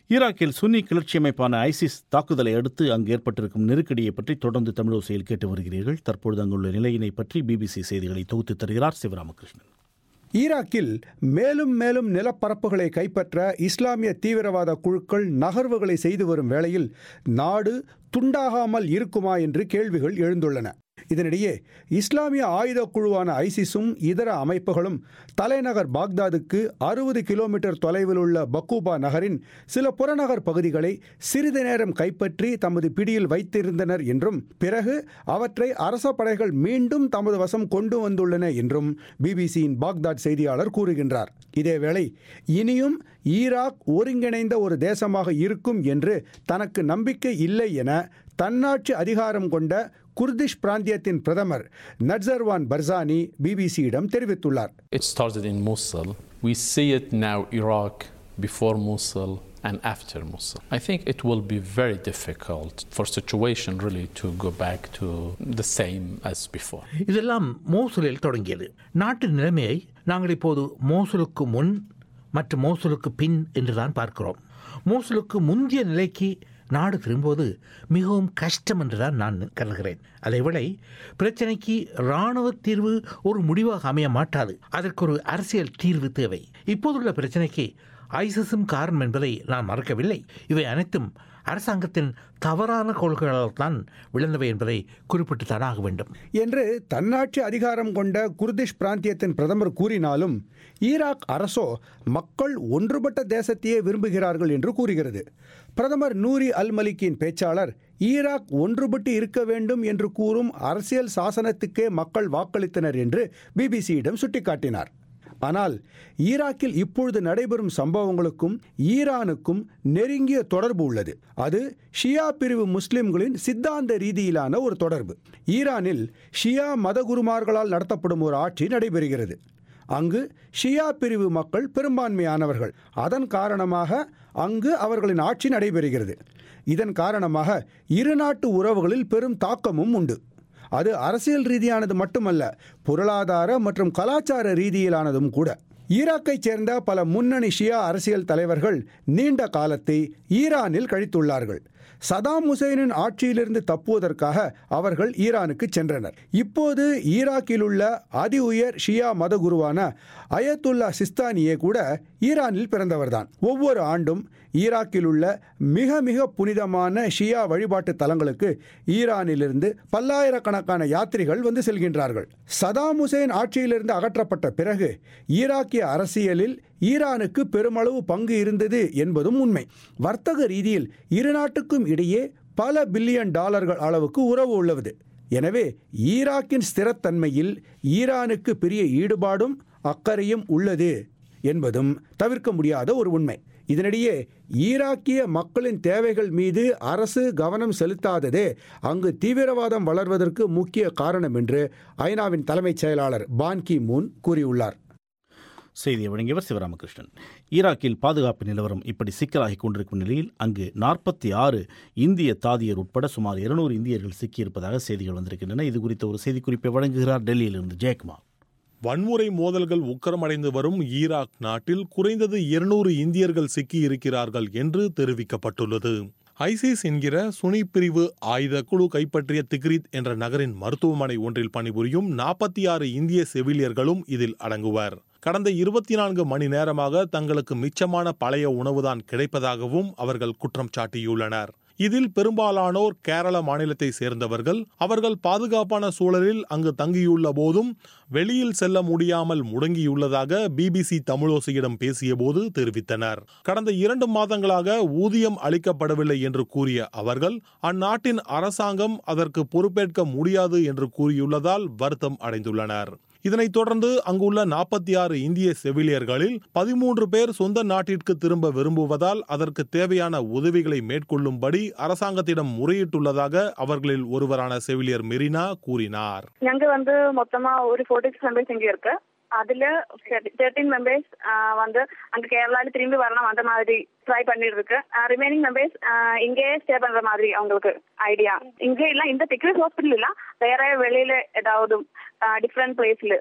ஈராக்கில் சுன்னி கிளர்ச்சி அமைப்பான ஐசிஸ் தாக்குதலை அடுத்து அங்கு ஏற்பட்டிருக்கும் நெருக்கடியை பற்றி தொடர்ந்து தமிழோசையில் கேட்டு வருகிறீர்கள் தற்பொழுது அங்குள்ள நிலையினை பற்றி பிபிசி செய்திகளை தொகுத்து தருகிறார் சிவராமகிருஷ்ணன் ஈராக்கில் மேலும் மேலும் நிலப்பரப்புகளை கைப்பற்ற இஸ்லாமிய தீவிரவாத குழுக்கள் நகர்வுகளை செய்து வரும் வேளையில் நாடு துண்டாகாமல் இருக்குமா என்று கேள்விகள் எழுந்துள்ளன இதனிடையே இஸ்லாமிய ஆயுத குழுவான ஐசிஸும் இதர அமைப்புகளும் தலைநகர் பாக்தாதுக்கு அறுபது கிலோமீட்டர் தொலைவில் உள்ள பக்கூபா நகரின் சில புறநகர் பகுதிகளை சிறிது நேரம் கைப்பற்றி தமது பிடியில் வைத்திருந்தனர் என்றும் பிறகு அவற்றை அரச படைகள் மீண்டும் தமது வசம் கொண்டு வந்துள்ளன என்றும் பிபிசியின் பாக்தாத் செய்தியாளர் கூறுகின்றார் இதேவேளை இனியும் ஈராக் ஒருங்கிணைந்த ஒரு தேசமாக இருக்கும் என்று தனக்கு நம்பிக்கை இல்லை என தன்னாட்சி அதிகாரம் கொண்ட குர்திஷ் பிராந்தியத்தின் பிரதமர் நட்சர்வான் பர்சானி பிபிசியிடம் தெரிவித்துள்ளார் It started in Mosul. We see it now Iraq before Mosul and after Mosul. I think it will be very difficult for situation really to go back to the same as before. இதெல்லாம் மோசூலில் தொடங்கியது நாட்டு நிலைமையை நாங்கள் இப்போது மோசூலுக்கு முன் மற்றும் மோசூலுக்கு பின் என்றுதான் பார்க்கிறோம் மோசூலுக்கு முந்தைய நிலைக்கு நாடு திரும்புவது மிகவும் கஷ்டம் என்றுதான் நான் கருதுகிறேன் அதேவேளை பிரச்சனைக்கு இராணுவ தீர்வு ஒரு முடிவாக அமைய மாட்டாது அதற்கு ஒரு அரசியல் தீர்வு தேவை இப்போதுள்ள பிரச்சனைக்கு ஐசிஸும் காரணம் என்பதை நான் மறக்கவில்லை இவை அனைத்தும் அரசாங்கத்தின் தவறான கொள்கைகளால் தான் விழுந்தவை என்பதை குறிப்பிட்டு தானாக வேண்டும் என்று தன்னாட்சி அதிகாரம் கொண்ட குர்திஷ் பிராந்தியத்தின் பிரதமர் கூறினாலும் ஈராக் அரசோ மக்கள் ஒன்றுபட்ட தேசத்தையே விரும்புகிறார்கள் என்று கூறுகிறது பிரதமர் நூரி அல் மலிக்கின் பேச்சாளர் ஈராக் ஒன்றுபட்டு இருக்க வேண்டும் என்று கூறும் அரசியல் சாசனத்துக்கே மக்கள் வாக்களித்தனர் என்று பிபிசியிடம் சுட்டிக்காட்டினார் ஆனால் ஈராக்கில் இப்பொழுது நடைபெறும் சம்பவங்களுக்கும் ஈரானுக்கும் நெருங்கிய தொடர்பு உள்ளது அது ஷியா பிரிவு முஸ்லிம்களின் சித்தாந்த ரீதியிலான ஒரு தொடர்பு ஈரானில் ஷியா மதகுருமார்களால் நடத்தப்படும் ஒரு ஆட்சி நடைபெறுகிறது அங்கு ஷியா பிரிவு மக்கள் பெரும்பான்மையானவர்கள் அதன் காரணமாக அங்கு அவர்களின் ஆட்சி நடைபெறுகிறது இதன் காரணமாக இரு நாட்டு உறவுகளில் பெரும் தாக்கமும் உண்டு அது அரசியல் ரீதியானது மட்டுமல்ல பொருளாதார மற்றும் கலாச்சார ரீதியிலானதும் கூட ஈராக்கைச் சேர்ந்த பல முன்னணி ஷியா அரசியல் தலைவர்கள் நீண்ட காலத்தை ஈரானில் கழித்துள்ளார்கள் சதாம் ஹுசைனின் ஆட்சியிலிருந்து தப்புவதற்காக அவர்கள் ஈரானுக்கு சென்றனர் இப்போது ஈராக்கில் உள்ள அதி உயர் ஷியா மதகுருவான அயத்துல்லா சிஸ்தானியே கூட ஈரானில் பிறந்தவர்தான் ஒவ்வொரு ஆண்டும் ஈராக்கில் உள்ள மிக மிக புனிதமான ஷியா வழிபாட்டு தலங்களுக்கு ஈரானிலிருந்து பல்லாயிரக்கணக்கான யாத்திரிகள் வந்து செல்கின்றார்கள் சதாம் ஹுசேன் ஆட்சியிலிருந்து அகற்றப்பட்ட பிறகு ஈராக்கிய அரசியலில் ஈரானுக்கு பெருமளவு பங்கு இருந்தது என்பதும் உண்மை வர்த்தக ரீதியில் இரு நாட்டுக்கும் இடையே பல பில்லியன் டாலர்கள் அளவுக்கு உறவு உள்ளது எனவே ஈராக்கின் ஸ்திரத்தன்மையில் ஈரானுக்கு பெரிய ஈடுபாடும் அக்கறையும் உள்ளது என்பதும் தவிர்க்க முடியாத ஒரு உண்மை இதனிடையே ஈராக்கிய மக்களின் தேவைகள் மீது அரசு கவனம் செலுத்தாததே அங்கு தீவிரவாதம் வளர்வதற்கு முக்கிய காரணம் என்று ஐநாவின் தலைமைச் செயலாளர் பான் கி மூன் கூறியுள்ளார் செய்தியை வழங்கியவர் சிவராமகிருஷ்ணன் ஈராக்கில் பாதுகாப்பு நிலவரம் இப்படி சிக்கலாகி கொண்டிருக்கும் நிலையில் அங்கு நாற்பத்தி ஆறு இந்திய தாதியர் உட்பட சுமார் இருநூறு இந்தியர்கள் சிக்கியிருப்பதாக செய்திகள் வந்திருக்கின்றன இது குறித்த ஒரு செய்திக்குறிப்பை வழங்குகிறார் டெல்லியிலிருந்து ஜெயக்குமார் வன்முறை மோதல்கள் உக்கிரமடைந்து வரும் ஈராக் நாட்டில் குறைந்தது இருநூறு இந்தியர்கள் சிக்கியிருக்கிறார்கள் என்று தெரிவிக்கப்பட்டுள்ளது ஐசிஸ் என்கிற சுனி பிரிவு ஆயுத குழு கைப்பற்றிய திக்ரித் என்ற நகரின் மருத்துவமனை ஒன்றில் பணிபுரியும் நாற்பத்தி ஆறு இந்திய செவிலியர்களும் இதில் அடங்குவர் கடந்த இருபத்தி நான்கு மணி நேரமாக தங்களுக்கு மிச்சமான பழைய உணவுதான் கிடைப்பதாகவும் அவர்கள் குற்றம் சாட்டியுள்ளனர் இதில் பெரும்பாலானோர் கேரள மாநிலத்தை சேர்ந்தவர்கள் அவர்கள் பாதுகாப்பான சூழலில் அங்கு தங்கியுள்ள போதும் வெளியில் செல்ல முடியாமல் முடங்கியுள்ளதாக பிபிசி தமிழோசையிடம் பேசியபோது தெரிவித்தனர் கடந்த இரண்டு மாதங்களாக ஊதியம் அளிக்கப்படவில்லை என்று கூறிய அவர்கள் அந்நாட்டின் அரசாங்கம் அதற்கு பொறுப்பேற்க முடியாது என்று கூறியுள்ளதால் வருத்தம் அடைந்துள்ளனர் இதனைத் தொடர்ந்து அங்குள்ள நாற்பத்தி ஆறு இந்திய செவிலியர்களில் பதிமூன்று பேர் சொந்த நாட்டிற்கு திரும்ப விரும்புவதால் அதற்கு தேவையான உதவிகளை மேற்கொள்ளும்படி அரசாங்கத்திடம் முறையிட்டுள்ளதாக அவர்களில் ஒருவரான செவிலியர் மெரினா கூறினார் ഞങ്ങക്ക് வந்து மொத்தமா ஒரு ஃபோர்ட்டி சிக்ஸ் மெம்பர்ஸ் இங்க இருக்கு அதுல தேர்ட்டீன் மெம்பர்ஸ் வந்து அங்க கேரளால திரும்பி வரணும் அந்த மாதிரி ட்ரை பண்ணிட்டு இருக்கு ரிமைனிங் மெம்பர்ஸ் இங்கேயே ஸ்டே பண்ற மாதிரி அவங்களுக்கு ஐடியா இங்க இல்ல இந்த டிக்ரிஸ் ஹாஸ்பிட்டல் இல்ல வேற வெளியில ஏதாவது டிஃப்ரெண்ட் பிளேஸ்ல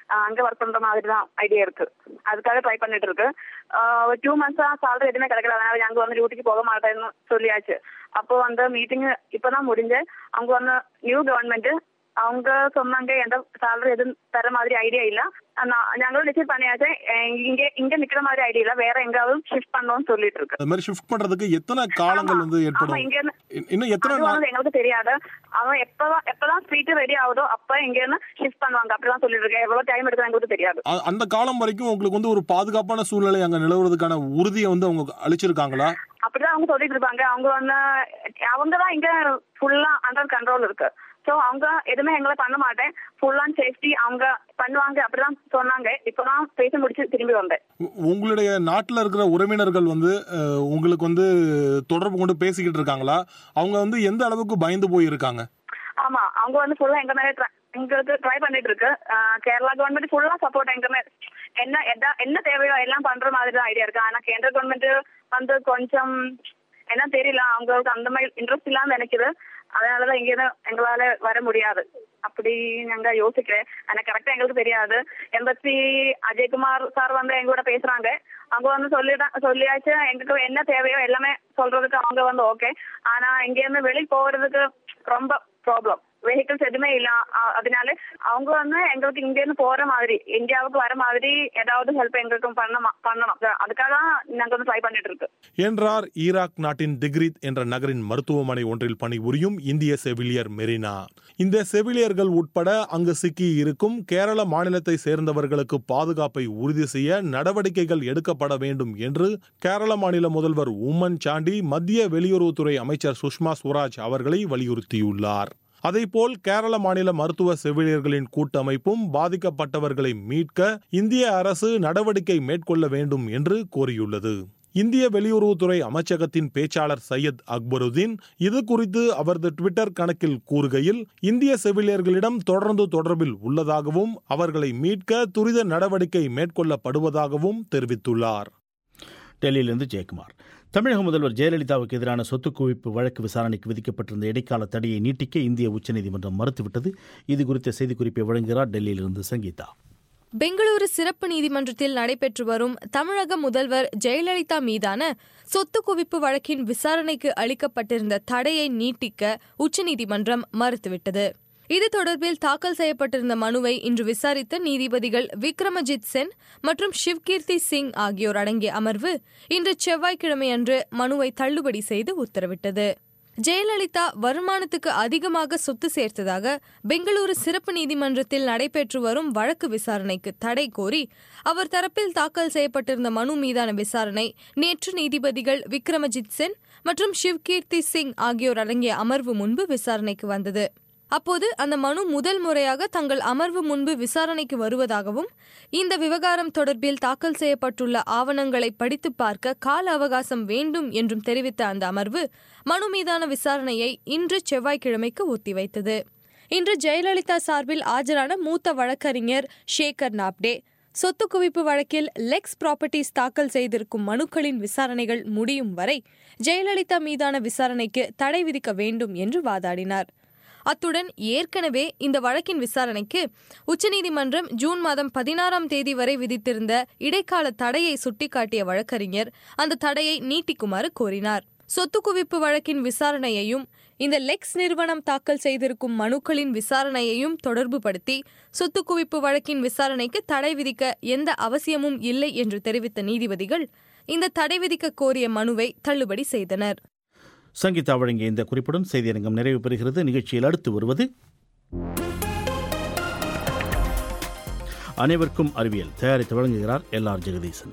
ஆஹ் அங்க ஒர்க் பண்ற மாதிரி தான் ஐடியா இருக்கு அதுக்காக ட்ரை பண்ணிட்டு இருக்கு ஒரு டூ மந்த்ஸா salary எதுவுமே கிடைக்கல அதனால அங்க வந்து டியூட்டிக்கு போக மாட்டேன்னு சொல்லியாச்சு அப்போ வந்து மீட்டிங் இப்பதான் முடிஞ்சு அவங்க வந்து நியூ கவர்மெண்ட் அவங்க சொன்னாங்க எந்த salary எதுவும் தர மாதிரி ஐடியா இல்ல நான் ഞങ്ങൾ டிசைட் பண்ணியாச்சு அஹ் இங்க இங்க நிக்கிற மாதிரி ஐடியா இல்ல வேற எங்காவது ஷிஃப்ட் பண்ணணும்னு சொல்லிட்டு இருக்கு அது மாதிரி ஷிஃப்ட் பண்றதுக்கு எத்தனை காலங்கள் வந்து ஆமா ஏற்படும் இங்க இருந்து இன்- இன்னும் எத்தனை அது நாள் வந்து எங்களுக்கு தெரியாது அவன் எப்பதான் எப்பதான் ஸ்வீட் ரெடி ஆகுதோ அப்ப இங்க இருந்து ஷிஃப்ட் பண்ணுவாங்க அப்படிதான் சொல்லிட்டு இருக்கேன் எவ்வளவு டைம் எடுக்கும் எங்களுக்கு தெரியாது அ- அந்த காலம் வரைக்கும் உங்களுக்கு வந்து ஒரு பாதுகாப்பான சூழ்நிலை அங்க நிலவுறதுக்கான உறுதியை வந்து அவங்க அளிச்சிருக்காங்களா அப்படிதான் அவங்க சொல்லிட்டு இருப்பாங்க அவங்க வந்து அவங்க தான் இங்க ஃபுல்லா அண்டர் கண்ட்ரோல் இருக்கு சோ அவங்க எதுவுமே எங்களை பண்ண மாட்டேன் ஃபுல் அண்ட் சேஃப்டி அவங்க பண்ணுவாங்க அப்படிதான் சொன்னாங்க இப்பதான் பேசி முடிச்சு திரும்பி வந்தேன் உ- உங்களுடைய நாட்டுல இருக்கிற உறவினர்கள் வந்து அஹ், உங்களுக்கு வந்து தொடர்பு கொண்டு பேசிக்கிட்டு இருக்காங்களா அவங்க வந்து எந்த அளவுக்கு பயந்து போயிருக்காங்க ஆமா அவங்க வந்து ஃபுல்லா எங்க மேல try- எங்களுக்கு ட்ரை பண்ணிட்டு இருக்கு ஆஹ் கேரளா கவர்மெண்ட் ஃபுல்லா சப்போர்ட் எங்க மேல என்ன எதா- என்ன தேவையோ எல்லாம் பண்ற மாதிரி தான் ஐடியா இருக்கு ஆனா கேந்திர கவர்மெண்ட் வந்து கொஞ்சம் என்ன தெரியல அவங்களுக்கு அந்த மாதிரி இன்ட்ரெஸ்ட் இல்லாம நினைக்குது அதனாலதான் இங்க இருந்து எங்களால வர முடியாது அப்படி நாங்க யோசிக்கிறேன் ஆனா கரெக்டா எங்களுக்கு தெரியாது எம்பசி அஜய்குமார் சார் வந்து எங்க கூட பேசுறாங்க அவங்க வந்து சொல்லிட்டா சொல்லியாச்சு எங்களுக்கு என்ன தேவையோ எல்லாமே சொல்றதுக்கு அவங்க வந்து ஓகே ஆனா இங்க இருந்து வெளியே போறதுக்கு ரொம்ப ப்ராப்ளம் வெஹிக்கிள்ஸ் எதுவுமே இல்ல அ- அதனால அவங்க வந்து எங்களுக்கு இங்க இருந்து போற மாதிரி இந்தியாவுக்கு வர மாதிரி ஏதாவது ஹெல்ப் எங்களுக்கு பண்ணமா பண்ணணும் அதுக்காக தான் நாங்க வந்து ட்ரை பண்ணிட்டு இருக்கு என்றார் ஈராக் நாட்டின் டிக்ரித் என்ற நகரின் மருத்துவமனை ஒன்றில் பணிபுரியும் இந்திய செவிலியர் மெரினா இந்த செவிலியர்கள் உட்பட அங்கு சிக்கி இருக்கும் கேரள மாநிலத்தை சேர்ந்தவர்களுக்கு பாதுகாப்பை உறுதி செய்ய நடவடிக்கைகள் எடுக்கப்பட வேண்டும் என்று கேரள மாநில முதல்வர் உம்மன் சாண்டி மத்திய வெளியுறவுத்துறை அமைச்சர் சுஷ்மா ஸ்வராஜ் அவர்களை வலியுறுத்தியுள்ளார் அதேபோல் கேரள மாநில மருத்துவ செவிலியர்களின் கூட்டமைப்பும் பாதிக்கப்பட்டவர்களை மீட்க இந்திய அரசு நடவடிக்கை மேற்கொள்ள வேண்டும் என்று கோரியுள்ளது இந்திய வெளியுறவுத்துறை அமைச்சகத்தின் பேச்சாளர் சையத் அக்பருதீன் இது குறித்து அவரது ட்விட்டர் கணக்கில் கூறுகையில் இந்திய செவிலியர்களிடம் தொடர்ந்து தொடர்பில் உள்ளதாகவும் அவர்களை மீட்க துரித நடவடிக்கை மேற்கொள்ளப்படுவதாகவும் தெரிவித்துள்ளார் டெல்லியிலிருந்து ஜெயக்குமார் தமிழக முதல்வர் ஜெயலலிதாவுக்கு எதிரான சொத்து குவிப்பு வழக்கு விசாரணைக்கு விதிக்கப்பட்டிருந்த இடைக்கால தடையை நீட்டிக்க இந்திய உச்சநீதிமன்றம் மறுத்துவிட்டது இது குறித்த செய்திக்குறிப்பை வழங்குகிறார் டெல்லியிலிருந்து சங்கீதா பெங்களூரு சிறப்பு நீதிமன்றத்தில் நடைபெற்று வரும் தமிழக முதல்வர் ஜெயலலிதா மீதான சொத்து குவிப்பு வழக்கின் விசாரணைக்கு அளிக்கப்பட்டிருந்த தடையை நீட்டிக்க உச்சநீதிமன்றம் மறுத்துவிட்டது இது தொடர்பில் தாக்கல் செய்யப்பட்டிருந்த மனுவை இன்று விசாரித்த நீதிபதிகள் விக்ரமஜித் சென் மற்றும் சிவ்கீர்த்தி சிங் ஆகியோர் அடங்கிய அமர்வு இன்று செவ்வாய்க்கிழமையன்று மனுவை தள்ளுபடி செய்து உத்தரவிட்டது ஜெயலலிதா வருமானத்துக்கு அதிகமாக சொத்து சேர்த்ததாக பெங்களூரு சிறப்பு நீதிமன்றத்தில் நடைபெற்று வரும் வழக்கு விசாரணைக்கு தடை கோரி அவர் தரப்பில் தாக்கல் செய்யப்பட்டிருந்த மனு மீதான விசாரணை நேற்று நீதிபதிகள் விக்ரமஜித் சென் மற்றும் சிவ்கீர்த்தி சிங் ஆகியோர் அடங்கிய அமர்வு முன்பு விசாரணைக்கு வந்தது அப்போது அந்த மனு முதல் முறையாக தங்கள் அமர்வு முன்பு விசாரணைக்கு வருவதாகவும் இந்த விவகாரம் தொடர்பில் தாக்கல் செய்யப்பட்டுள்ள ஆவணங்களை படித்து பார்க்க கால அவகாசம் வேண்டும் என்றும் தெரிவித்த அந்த அமர்வு மனு மீதான விசாரணையை இன்று செவ்வாய்க்கிழமைக்கு ஒத்திவைத்தது இன்று ஜெயலலிதா சார்பில் ஆஜரான மூத்த வழக்கறிஞர் ஷேகர் நாப்டே சொத்து குவிப்பு வழக்கில் லெக்ஸ் ப்ராப்பர்ட்டிஸ் தாக்கல் செய்திருக்கும் மனுக்களின் விசாரணைகள் முடியும் வரை ஜெயலலிதா மீதான விசாரணைக்கு தடை விதிக்க வேண்டும் என்று வாதாடினார் அத்துடன் ஏற்கனவே இந்த வழக்கின் விசாரணைக்கு உச்சநீதிமன்றம் ஜூன் மாதம் பதினாறாம் தேதி வரை விதித்திருந்த இடைக்கால தடையை சுட்டிக்காட்டிய வழக்கறிஞர் அந்த தடையை நீட்டிக்குமாறு கோரினார் சொத்து குவிப்பு வழக்கின் விசாரணையையும் இந்த லெக்ஸ் நிறுவனம் தாக்கல் செய்திருக்கும் மனுக்களின் விசாரணையையும் தொடர்புபடுத்தி சொத்து குவிப்பு வழக்கின் விசாரணைக்கு தடை விதிக்க எந்த அவசியமும் இல்லை என்று தெரிவித்த நீதிபதிகள் இந்த தடை விதிக்க கோரிய மனுவை தள்ளுபடி செய்தனர் சங்கீதா வழங்கிய இந்த குறிப்புடன் செய்தியரங்கம் நிறைவு பெறுகிறது நிகழ்ச்சியில் அடுத்து வருவது அனைவருக்கும் அறிவியல் தயாரித்து வழங்குகிறார் எல் ஆர் ஜெகதீசன்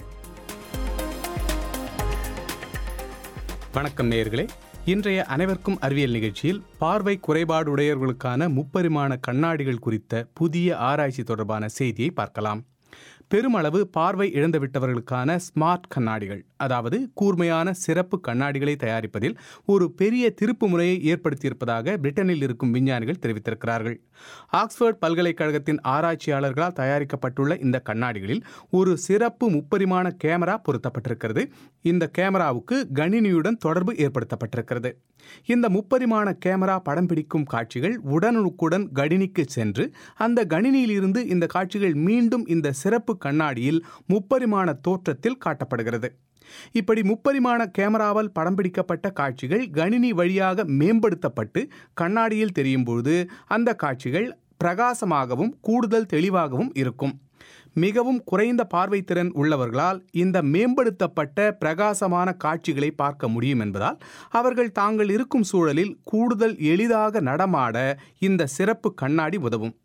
வணக்கம் நேயர்களே இன்றைய அனைவருக்கும் அறிவியல் நிகழ்ச்சியில் பார்வை குறைபாடுடையவர்களுக்கான முப்பரிமாண கண்ணாடிகள் குறித்த புதிய ஆராய்ச்சி தொடர்பான செய்தியை பார்க்கலாம் பெருமளவு பார்வை இழந்துவிட்டவர்களுக்கான ஸ்மார்ட் கண்ணாடிகள் அதாவது கூர்மையான சிறப்பு கண்ணாடிகளை தயாரிப்பதில் ஒரு பெரிய திருப்பு முறையை ஏற்படுத்தியிருப்பதாக பிரிட்டனில் இருக்கும் விஞ்ஞானிகள் தெரிவித்திருக்கிறார்கள் ஆக்ஸ்போர்ட் பல்கலைக்கழகத்தின் ஆராய்ச்சியாளர்களால் தயாரிக்கப்பட்டுள்ள இந்த கண்ணாடிகளில் ஒரு சிறப்பு முப்பரிமாண கேமரா பொருத்தப்பட்டிருக்கிறது இந்த கேமராவுக்கு கணினியுடன் தொடர்பு ஏற்படுத்தப்பட்டிருக்கிறது இந்த முப்பரிமாண கேமரா படம் பிடிக்கும் காட்சிகள் உடனுக்குடன் கணினிக்கு சென்று அந்த கணினியிலிருந்து இந்த காட்சிகள் மீண்டும் இந்த சிறப்பு கண்ணாடியில் முப்பரிமாண தோற்றத்தில் காட்டப்படுகிறது இப்படி முப்பரிமாண கேமராவால் படம் பிடிக்கப்பட்ட காட்சிகள் கணினி வழியாக மேம்படுத்தப்பட்டு கண்ணாடியில் தெரியும் பொழுது அந்த காட்சிகள் பிரகாசமாகவும் கூடுதல் தெளிவாகவும் இருக்கும் மிகவும் குறைந்த பார்வைத்திறன் உள்ளவர்களால் இந்த மேம்படுத்தப்பட்ட பிரகாசமான காட்சிகளை பார்க்க முடியும் என்பதால் அவர்கள் தாங்கள் இருக்கும் சூழலில் கூடுதல் எளிதாக நடமாட இந்த சிறப்பு கண்ணாடி உதவும்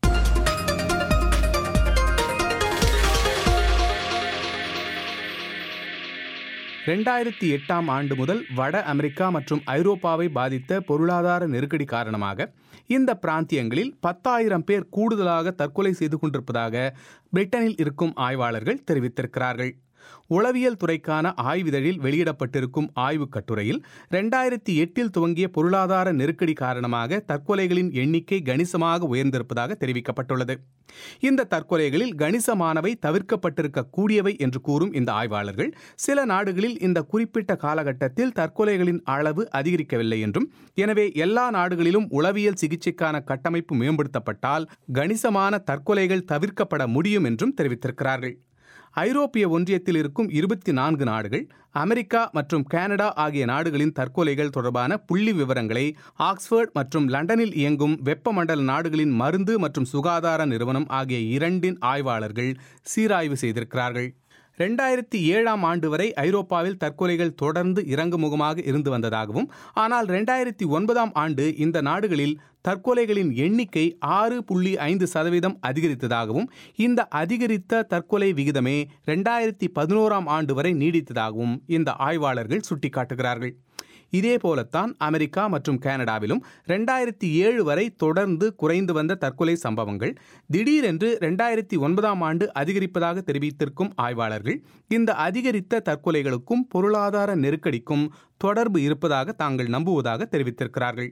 ரெண்டாயிரத்தி எட்டாம் ஆண்டு முதல் வட அமெரிக்கா மற்றும் ஐரோப்பாவை பாதித்த பொருளாதார நெருக்கடி காரணமாக இந்த பிராந்தியங்களில் பத்தாயிரம் பேர் கூடுதலாக தற்கொலை செய்து கொண்டிருப்பதாக பிரிட்டனில் இருக்கும் ஆய்வாளர்கள் தெரிவித்திருக்கிறார்கள் உளவியல் துறைக்கான ஆய்விதழில் வெளியிடப்பட்டிருக்கும் ஆய்வுக் கட்டுரையில் ரெண்டாயிரத்தி எட்டில் துவங்கிய பொருளாதார நெருக்கடி காரணமாக தற்கொலைகளின் எண்ணிக்கை கணிசமாக உயர்ந்திருப்பதாக தெரிவிக்கப்பட்டுள்ளது இந்த தற்கொலைகளில் கணிசமானவை தவிர்க்கப்பட்டிருக்க கூடியவை என்று கூறும் இந்த ஆய்வாளர்கள் சில நாடுகளில் இந்த குறிப்பிட்ட காலகட்டத்தில் தற்கொலைகளின் அளவு அதிகரிக்கவில்லை என்றும் எனவே எல்லா நாடுகளிலும் உளவியல் சிகிச்சைக்கான கட்டமைப்பு மேம்படுத்தப்பட்டால் கணிசமான தற்கொலைகள் தவிர்க்கப்பட முடியும் என்றும் தெரிவித்திருக்கிறார்கள் ஐரோப்பிய ஒன்றியத்தில் இருக்கும் இருபத்தி நான்கு நாடுகள் அமெரிக்கா மற்றும் கனடா ஆகிய நாடுகளின் தற்கொலைகள் தொடர்பான புள்ளி விவரங்களை ஆக்ஸ்போர்ட் மற்றும் லண்டனில் இயங்கும் வெப்பமண்டல நாடுகளின் மருந்து மற்றும் சுகாதார நிறுவனம் ஆகிய இரண்டின் ஆய்வாளர்கள் சீராய்வு செய்திருக்கிறார்கள் ரெண்டாயிரத்தி ஏழாம் ஆண்டு வரை ஐரோப்பாவில் தற்கொலைகள் தொடர்ந்து இறங்குமுகமாக இருந்து வந்ததாகவும் ஆனால் ரெண்டாயிரத்தி ஒன்பதாம் ஆண்டு இந்த நாடுகளில் தற்கொலைகளின் எண்ணிக்கை ஆறு புள்ளி ஐந்து சதவீதம் அதிகரித்ததாகவும் இந்த அதிகரித்த தற்கொலை விகிதமே ரெண்டாயிரத்தி பதினோராம் ஆண்டு வரை நீடித்ததாகவும் இந்த ஆய்வாளர்கள் சுட்டிக்காட்டுகிறார்கள் இதே போலத்தான் அமெரிக்கா மற்றும் கனடாவிலும் ரெண்டாயிரத்தி ஏழு வரை தொடர்ந்து குறைந்து வந்த தற்கொலை சம்பவங்கள் திடீரென்று ரெண்டாயிரத்தி ஒன்பதாம் ஆண்டு அதிகரிப்பதாக தெரிவித்திருக்கும் ஆய்வாளர்கள் இந்த அதிகரித்த தற்கொலைகளுக்கும் பொருளாதார நெருக்கடிக்கும் தொடர்பு இருப்பதாக தாங்கள் நம்புவதாக தெரிவித்திருக்கிறார்கள்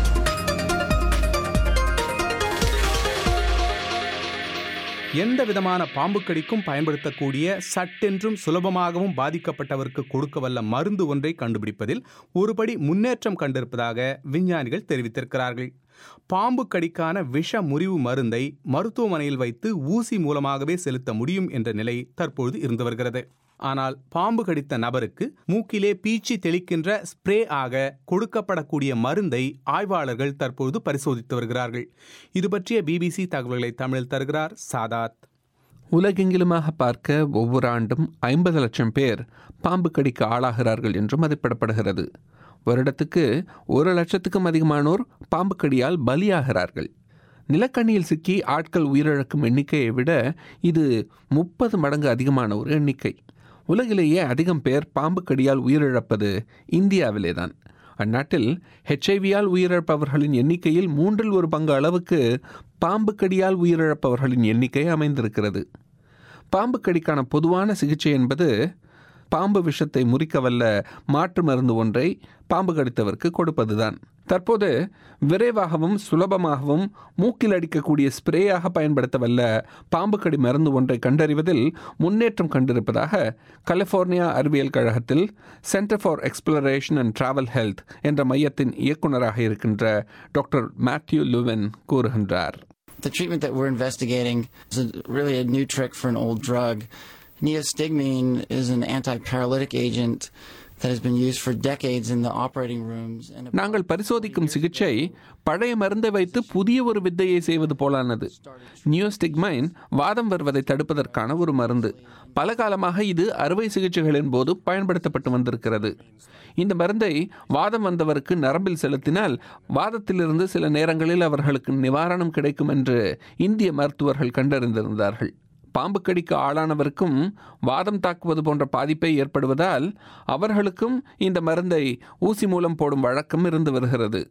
எந்த விதமான பாம்பு கடிக்கும் பயன்படுத்தக்கூடிய சட்டென்றும் சுலபமாகவும் பாதிக்கப்பட்டவருக்கு கொடுக்க வல்ல மருந்து ஒன்றை கண்டுபிடிப்பதில் ஒருபடி முன்னேற்றம் கண்டிருப்பதாக விஞ்ஞானிகள் தெரிவித்திருக்கிறார்கள் பாம்பு கடிக்கான விஷ முறிவு மருந்தை மருத்துவமனையில் வைத்து ஊசி மூலமாகவே செலுத்த முடியும் என்ற நிலை தற்பொழுது இருந்து வருகிறது ஆனால் பாம்பு கடித்த நபருக்கு மூக்கிலே பீச்சி தெளிக்கின்ற ஸ்ப்ரே ஆக கொடுக்கப்படக்கூடிய மருந்தை ஆய்வாளர்கள் தற்பொழுது பரிசோதித்து வருகிறார்கள் இது பற்றிய பிபிசி தகவல்களை தமிழில் தருகிறார் சாதாத் உலகெங்கிலுமாக பார்க்க ஒவ்வொரு ஆண்டும் ஐம்பது லட்சம் பேர் பாம்பு கடிக்கு ஆளாகிறார்கள் என்று மதிப்பிடப்படுகிறது வருடத்துக்கு ஒரு லட்சத்துக்கும் அதிகமானோர் பாம்பு கடியால் பலியாகிறார்கள் நிலக்கண்ணியில் சிக்கி ஆட்கள் உயிரிழக்கும் எண்ணிக்கையை விட இது முப்பது மடங்கு அதிகமான ஒரு எண்ணிக்கை உலகிலேயே அதிகம் பேர் பாம்பு கடியால் உயிரிழப்பது இந்தியாவிலே தான் அந்நாட்டில் ஹெச்ஐவியால் உயிரிழப்பவர்களின் எண்ணிக்கையில் மூன்றில் ஒரு பங்கு அளவுக்கு பாம்பு கடியால் உயிரிழப்பவர்களின் எண்ணிக்கை அமைந்திருக்கிறது பாம்பு கடிக்கான பொதுவான சிகிச்சை என்பது பாம்பு விஷத்தை முறிக்கவல்ல மாற்று மருந்து ஒன்றை பாம்பு கடித்தவருக்கு கொடுப்பதுதான் தற்போது விரைவாகவும் சுலபமாகவும் மூக்கில் அடிக்கக்கூடிய ஸ்ப்ரேயாக பயன்படுத்த வல்ல பாம்பு கடி மருந்து ஒன்றை கண்டறிவதில் முன்னேற்றம் கண்டிருப்பதாக கலிஃபோர்னியா அறிவியல் கழகத்தில் centre for exploration and travel health என்ற மையத்தின் இயக்குநராக இருக்கின்ற டாக்டர் மேத்யூ லுவன் கூறுகின்றார் The treatment that we're investigating is a, really a new trick for an old drug. Neostigmine is an anti-paralytic agent that has been used for decades in the operating rooms. And நாங்கள் பரிசோதிக்கும் சிகிச்சை பழைய மருந்தை வைத்து புதிய ஒரு வித்தையை செய்வது போலானது நியோஸ்டிக்மைன் வாதம் வருவதை தடுப்பதற்கான ஒரு மருந்து பல காலமாக இது அறுவை சிகிச்சைகளின் போது பயன்படுத்தப்பட்டு வந்திருக்கிறது இந்த மருந்தை வாதம் வந்தவருக்கு நரம்பில் செலுத்தினால் வாதத்திலிருந்து சில நேரங்களில் அவர்களுக்கு நிவாரணம் கிடைக்கும் என்று இந்திய மருத்துவர்கள் கண்டறிந்திருந்தார்கள் பாம்பு கடிக்கு ஆளானவருக்கும் வாதம் தாக்குவது போன்ற பாதிப்பை ஏற்படுவதால் அவர்களுக்கும் இந்த மருந்தை ஊசி மூலம் போடும் வழக்கம் இருந்து வருகிறது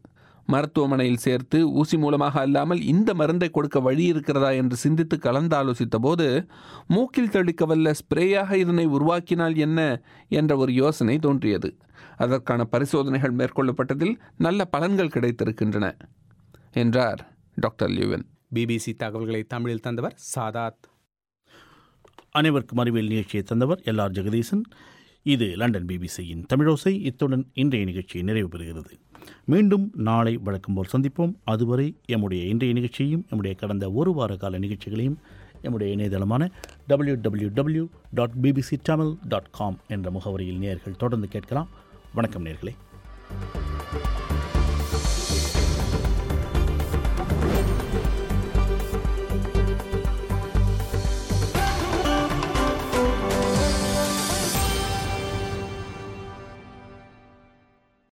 மருத்துவமனையில் சேர்த்து ஊசி மூலமாக அல்லாமல் இந்த மருந்தை கொடுக்க வழி இருக்கிறதா என்று சிந்தித்து கலந்தாலோசித்த போது மூக்கில் தெளிக்க வல்ல ஸ்ப்ரேயாக இதனை உருவாக்கினால் என்ன என்ற ஒரு யோசனை தோன்றியது அதற்கான பரிசோதனைகள் மேற்கொள்ளப்பட்டதில் நல்ல பலன்கள் கிடைத்திருக்கின்றன என்றார் டாக்டர் லியூவன் பிபிசி தகவல்களை தமிழில் தந்தவர் சாதாத் அனைவருக்கும் அறிவியல் நிகழ்ச்சியை தந்தவர் எல் ஆர் ஜெகதீசன் இது லண்டன் பிபிசியின் தமிழோசை இத்துடன் இன்றைய நிகழ்ச்சி நிறைவு பெறுகிறது மீண்டும் நாளை வழக்கம் போல் சந்திப்போம் அதுவரை எம்முடைய இன்றைய நிகழ்ச்சியையும் எம்முடைய கடந்த ஒரு வார கால நிகழ்ச்சிகளையும் எம்முடைய இணையதளமான W W W dot BBC Tamil dot com என்ற முகவரியில் நேர்கள் தொடர்ந்து கேட்கலாம் வணக்கம் நேர்களே